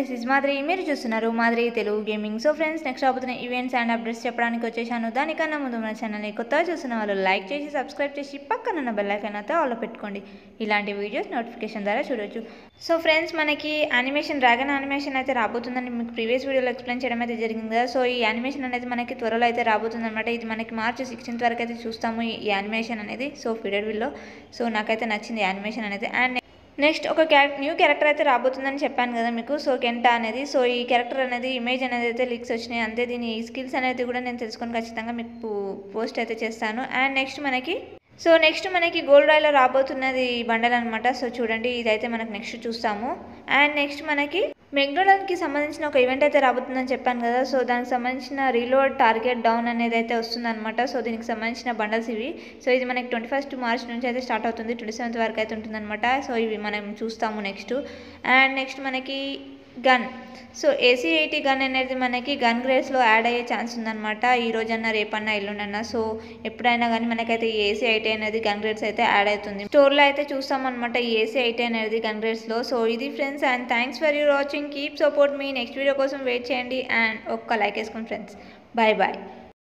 this is మాదిరి మీరు చూస్తున్నారు మాదిరి Telugu gaming so friends next రాబోతున్న ఈవెంట్స్ అండ్ అప్డేట్స్ చెప్పడానికి వచ్చేసాను దానికన్నా ముందు మన ఛానల్ని కొత్తగా చూస్తున్న వాళ్ళు లైక్ చేసి సబ్స్క్రైబ్ చేసి పక్కన ఉన్న బెల్ ఐకాన్ అయితే ఆల్లో పెట్టుకోండి ఇలాంటి వీడియోస్ నోటిఫికేషన్ ద్వారా చూడొచ్చు సో ఫ్రెండ్స్ మనకి యానిమేషన్ డ్రాగన్ యానిమేషన్ అయితే రాబోతుందని మీకు ప్రీవియస్ వీడియోలో ఎక్స్ప్లెయిన్ చేయడం అయితే జరిగింది కదా సో ఈ యానిమేషన్ అనేది మనకి త్వరలో అయితే రాబోతుంది అనమాట ఇది మనకి మార్చి సిక్స్టీన్త్ వరకు అయితే చూస్తాము ఈ యానిమేషన్ అనేది సో ఫిడర్ విల్లో సో నాకైతే నచ్చింది యానిమేషన్ అనేది అండ్ నెక్స్ట్ ఒక క్యారెక్టర్ న్యూ క్యారెక్టర్ అయితే రాబోతుందని చెప్పాను కదా మీకు సో కెంటా అనేది సో ఈ క్యారెక్టర్ అనేది ఇమేజ్ అనేది అయితే లీక్స్ వచ్చినాయి అంతే దీని స్కిల్స్ అనేది కూడా నేను తెలుసుకొని ఖచ్చితంగా మీకు పోస్ట్ అయితే చేస్తాను అండ్ నెక్స్ట్ మనకి సో నెక్స్ట్ మనకి గోల్డ్ రాయ్లో రాబోతున్నది బండల్ అనమాట సో చూడండి ఇదైతే మనకు నెక్స్ట్ చూస్తాము అండ్ నెక్స్ట్ మనకి మెక్డోనల్డ్కి సంబంధించిన ఒక ఈవెంట్ అయితే రాబోతుందని చెప్పాను కదా సో దానికి సంబంధించిన రీలోడ్ టార్గెట్ డౌన్ అనేది అయితే వస్తుందన్నమాట సో దీనికి సంబంధించిన బండల్స్ ఇవి సో ఇది మనకి ట్వంటీ ఫస్ట్ మార్చ్ నుంచి అయితే స్టార్ట్ అవుతుంది ట్వంటీ సెవెంత్ వరకు అయితే ఉంటుందన్నమాట సో ఇవి మనం చూస్తాము నెక్స్ట్ అండ్ నెక్స్ట్ మనకి gun so AC eighty gun అనేది మనకి గన్ గ్రేడ్స్లో యాడ్ అయ్యే ఛాన్స్ ఉందన్నమాట ఈ రోజన్నా రేపన్నా ఎల్లుండన్నా సో ఎప్పుడైనా కానీ మనకైతే ఈ ఏసీ ఐటీ అనేది గన్ గ్రేడ్స్ అయితే యాడ్ అవుతుంది స్టోర్లో అయితే చూస్తామన్నమాట ఈ ఏసీ ఐటీ అనేది గన్ గ్రేడ్స్లో సో ఇది friends and thanks for your watching keep support మీ నెక్స్ట్ వీడియో కోసం వెయిట్ చేయండి అండ్ ఒక్క లైక్ వేసుకోండి ఫ్రెండ్స్ బాయ్ బాయ్